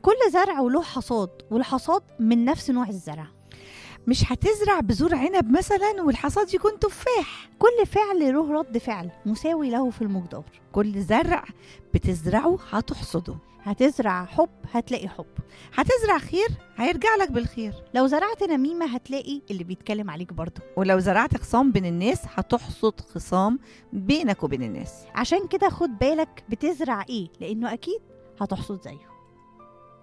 كل زرع وله حصاد والحصاد من نفس نوع الزرع مش هتزرع بذور عنب مثلا والحصاد يكون تفاح كل فعل له رد فعل مساوي له في المقدار كل زرع بتزرعه هتحصده هتزرع حب هتلاقي حب هتزرع خير هيرجع لك بالخير لو زرعت نميمة هتلاقي اللي بيتكلم عليك برضه ولو زرعت خصام بين الناس هتحصد خصام بينك وبين الناس عشان كده خد بالك بتزرع ايه لانه اكيد هتحصد زيه